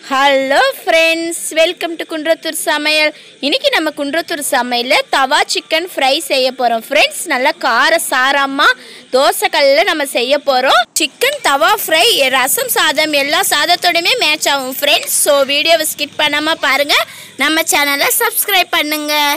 hello friends welcome to Kundrathur சமையல் இன்னைக்கு நம்ம குன்றத்தூர் சமையலில் தவா சிக்கன் ஃப்ரை செய்ய போகிறோம் ஃப்ரெண்ட்ஸ் நல்லா கார சாரமாக தோசைக்கல்லில் நம்ம செய்ய போகிறோம் சிக்கன் தவா ஃப்ரை ரசம் சாதம் எல்லா சாதத்தோடையுமே மேட்ச் ஆகும் ஃப்ரெண்ட்ஸ் ஸோ வீடியோவை ஸ்கிப் பண்ணாமல் பாருங்கள் நம்ம சேனலை சப்ஸ்கிரைப் பண்ணுங்கள்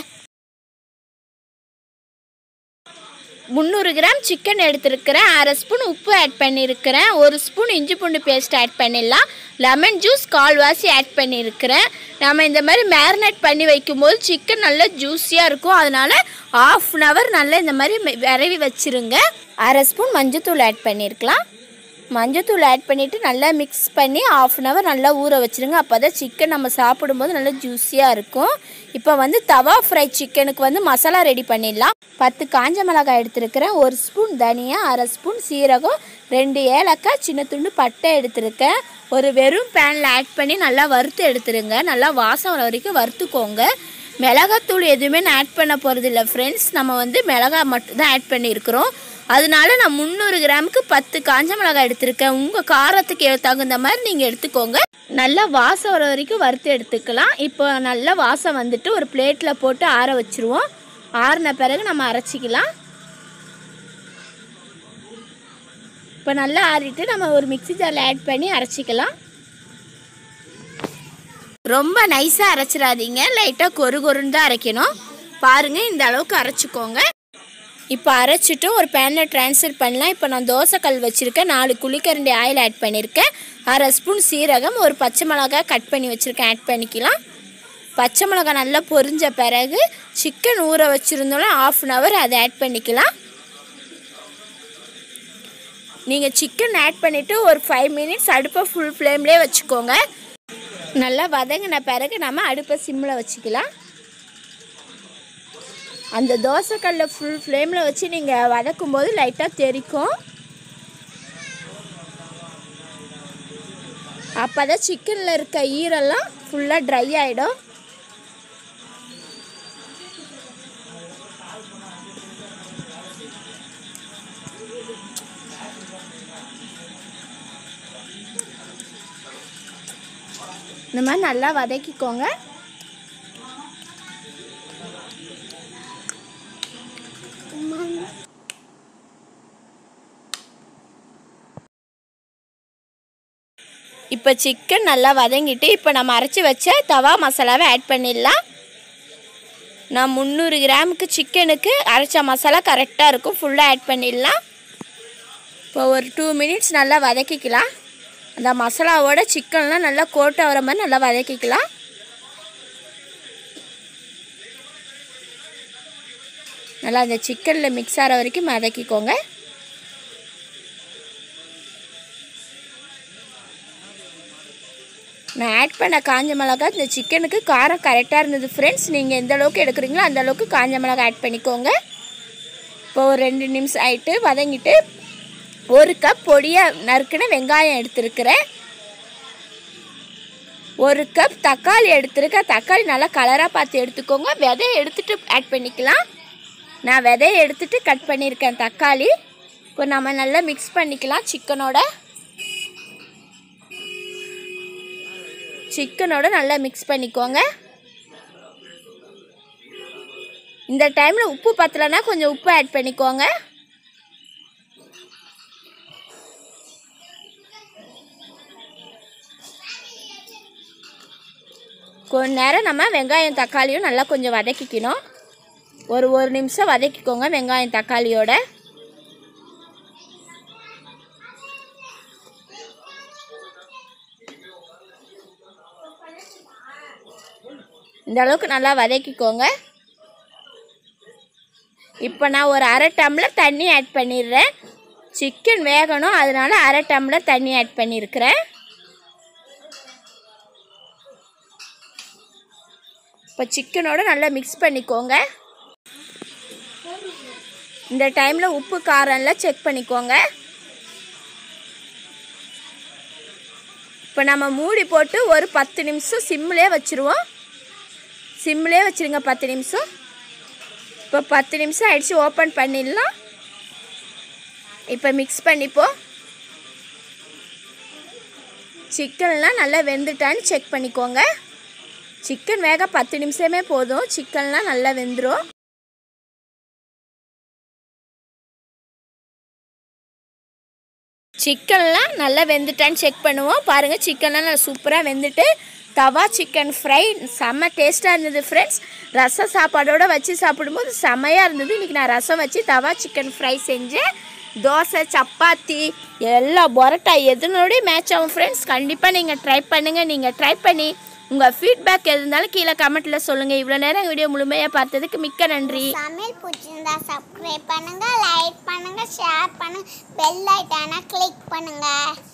முந்நூறு கிராம் சிக்கன் எடுத்திருக்கிறேன் அரை ஸ்பூன் உப்பு ஆட் பண்ணியிருக்கிறேன் ஒரு ஸ்பூன் இஞ்சி பூண்டு பேஸ்ட் ஆட் பண்ணிடலாம் லெமன் ஜூஸ் கால்வாசி ஆட் பண்ணியிருக்கிறேன் நம்ம இந்த மாதிரி மேரினேட் பண்ணி வைக்கும்போது சிக்கன் நல்லா ஜூஸியாக இருக்கும் அதனால் ஆஃப் அன் ஹவர் நல்லா இந்த மாதிரி மெ- விரவி வச்சுருங்க அரை ஸ்பூன் மஞ்சத்தூள் ஆட் பண்ணியிருக்கலாம் மஞ்சத்தூள் ஆட் பண்ணிவிட்டு நல்லா மிக்ஸ் பண்ணி ஆஃப் அன் ஹவர் நல்லா ஊற வச்சுருங்க அப்போ தான் சிக்கன் நம்ம சாப்பிடும்போது நல்லா ஜூஸியாக இருக்கும் இப்போ வந்து தவா ஃப்ரை சிக்கனுக்கு வந்து மசாலா ரெடி பண்ணிடலாம் பத்து காஞ்ச மிளகாய் எடுத்திருக்கிறேன் ஒரு ஸ்பூன் தனியா அரை ஸ்பூன் சீரகம் ரெண்டு ஏலக்காய் சின்ன துண்டு பட்டை எடுத்திருக்கேன் ஒரு வெறும் பேனில் ஆட் பண்ணி நல்லா வறுத்து எடுத்துருங்க நல்லா வாசம் வர வரைக்கும் வறுத்துக்கோங்க மிளகாத்தூள் எதுவுமே நான் ஆட் பண்ண போகிறது இல்லை ஃப்ரெண்ட்ஸ் நம்ம வந்து மிளகாய் மட்டும் தான் ஆட் பண்ணியிருக்கிறோம் அதனால நான் முந்நூறு கிராமுக்கு பத்து காஞ்ச மிளகாய் எடுத்திருக்கேன் உங்கள் காரத்துக்கு ஏ- தகுந்த மாதிரி நீங்கள் எடுத்துக்கோங்க நல்லா வாசம் வர வரைக்கும் வறுத்து எடுத்துக்கலாம் இப்போ நல்லா வாசம் வந்துட்டு ஒரு பிளேட்டில் போட்டு ஆற வச்சுருவோம் ஆறின பிறகு நம்ம அரைச்சிக்கலாம் இப்போ நல்லா ஆறிட்டு நம்ம ஒரு மிக்ஸி ஜாரில் ஆட் பண்ணி அரைச்சிக்கலாம் ரொம்ப நைஸாக அரைச்சிடாதீங்க லைட்டாக கொரு கொருன்னு தான் அரைக்கணும் பாருங்கள் இந்த அளவுக்கு அரைச்சிக்கோங்க இப்போ அரைச்சிட்டு ஒரு பேனில் ட்ரான்ஸ்ஃபர் பண்ணலாம் இப்போ நான் தோசைக்கல் வச்சுருக்கேன் நாலு குழிக்கரண்டி ஆயில் ஆட் பண்ணியிருக்கேன் அரை ஸ்பூன் சீரகம் ஒரு பச்சை மிளகாய் கட் பண்ணி வச்சுருக்கேன் ஆட் பண்ணிக்கலாம் பச்சை மிளகாய் நல்லா பொரிஞ்ச பிறகு சிக்கன் ஊற வச்சுருந்தோம்னா ஆஃப் அன் ஹவர் அதை ஆட் பண்ணிக்கலாம் நீங்கள் சிக்கன் ஆட் பண்ணிவிட்டு ஒரு ஃபைவ் மினிட்ஸ் அடுப்பை ஃபுல் ஃப்ளேம்லேயே வச்சுக்கோங்க நல்லா வதங்கின பிறகு நம்ம அடுப்பை சிம்மில் வச்சுக்கலாம் அந்த தோசைக்கல்ல ஃபுல் ஃப்ளேமில் வச்சு நீங்கள் வதக்கும் போது லைட்டாக தெறிக்கும் அப்போ தான் சிக்கனில் இருக்க ஈரெல்லாம் ஃபுல்லாக ட்ரை ஆகிடும் இந்த மாதிரி நல்லா வதக்கிக்கோங்க இப்போ சிக்கன் நல்லா வதங்கிட்டு இப்போ நம்ம அரைச்சி வச்ச தவா மசாலாவை ஆட் பண்ணிடலாம் நான் முந்நூறு கிராமுக்கு சிக்கனுக்கு அரைச்ச மசாலா கரெக்டாக இருக்கும் ஃபுல்லாக ஆட் பண்ணிடலாம் இப்போ ஒரு டூ மினிட்ஸ் நல்லா வதக்கிக்கலாம் அந்த மசாலாவோட சிக்கன்லாம் நல்லா கோட் ஆகிற மாதிரி நல்லா வதக்கிக்கலாம் நல்லா அந்த சிக்கனில் மிக்ஸ் ஆகிற வரைக்கும் வதக்கிக்கோங்க நான் ஆட் பண்ண காஞ்ச மிளகாய் இந்த சிக்கனுக்கு காரம் கரெக்டாக இருந்தது ஃப்ரெண்ட்ஸ் நீங்கள் எந்த அளவுக்கு எடுக்கிறீங்களோ அந்த அளவுக்கு காஞ்ச மிளகாய் ஆட் பண்ணிக்கோங்க இப்போ ஒரு ரெண்டு நிமிஷம் ஆயிட்டு வதங்கிட்டு ஒரு கப் பொடியாக நறுக்குன வெங்காயம் எடுத்துருக்கிறேன் ஒரு கப் தக்காளி எடுத்துருக்கேன் தக்காளி நல்லா கலராக பார்த்து எடுத்துக்கோங்க விதையை எடுத்துட்டு ஆட் பண்ணிக்கலாம் நான் விதையை எடுத்துட்டு கட் பண்ணியிருக்கேன் தக்காளி இப்போ நம்ம நல்லா மிக்ஸ் பண்ணிக்கலாம் சிக்கனோட சிக்கனோட நல்லா மிக்ஸ் பண்ணிக்கோங்க இந்த டைமில் உப்பு பத்தலைன்னா கொஞ்சம் உப்பு ஆட் பண்ணிக்கோங்க கொஞ்ச நேரம் நம்ம வெங்காயம் தக்காளியும் நல்லா கொஞ்சம் வதக்கிக்கணும் ஒரு ஒரு நிமிஷம் வதக்கிக்கோங்க வெங்காயம் தக்காளியோட இந்த அளவுக்கு நல்லா வதக்கிக்கோங்க இப்போ நான் ஒரு அரை டம்ளர் தண்ணி ஆட் பண்ணிடுறேன் சிக்கன் வேகணும் அதனால அரை டம்ளர் தண்ணி ஆட் பண்ணியிருக்கிறேன் இப்போ சிக்கனோட நல்லா மிக்ஸ் பண்ணிக்கோங்க இந்த டைமில் உப்பு காரம்லாம் செக் பண்ணிக்கோங்க இப்போ நம்ம மூடி போட்டு ஒரு பத்து நிமிஷம் சிம்மிலே வச்சுருவோம் சிம்மிலே வச்சுருங்க பத்து நிமிஷம் இப்போ பத்து நிமிஷம் ஆயிடுச்சு ஓப்பன் பண்ணிடலாம் இப்போ மிக்ஸ் பண்ணிப்போம் சிக்கன்லாம் நல்லா வெந்துட்டான்னு செக் பண்ணிக்கோங்க சிக்கன் வேக பத்து நிமிஷமே போதும் சிக்கன்லாம் நல்லா வெந்துடும் சிக்கன்லாம் நல்லா வெந்துட்டான்னு செக் பண்ணுவோம் பாருங்கள் சிக்கன்லாம் நல்லா சூப்பராக வெந்துட்டு தவா சிக்கன் ஃப்ரை செம்ம டேஸ்ட்டாக இருந்தது ஃப்ரெண்ட்ஸ் ரசம் சாப்பாடோடு வச்சு சாப்பிடும்போது செம்மையாக இருந்தது இன்றைக்கி நான் ரசம் வச்சு தவா சிக்கன் ஃப்ரை செஞ்சேன் தோசை சப்பாத்தி எல்லா பரோட்டா எதுனோடய மேட்ச் ஆகும் ஃப்ரெண்ட்ஸ் கண்டிப்பாக நீங்கள் ட்ரை பண்ணுங்கள் நீங்கள் ட்ரை பண்ணி உங்கள் ஃபீட்பேக் எது இருந்தாலும் கீழே கமெண்ட்டில் சொல்லுங்கள் இவ்வளோ நேரம் வீடியோ முழுமையாக பார்த்ததுக்கு மிக்க நன்றி சமையல் பிடிச்சிருந்தா சப்ஸ்கிரைப் பண்ணுங்க லைக் பண்ணுங்க ஷேர் பண்ணுங்க பெல் ஐட்டான கிளிக் பண்ணுங்க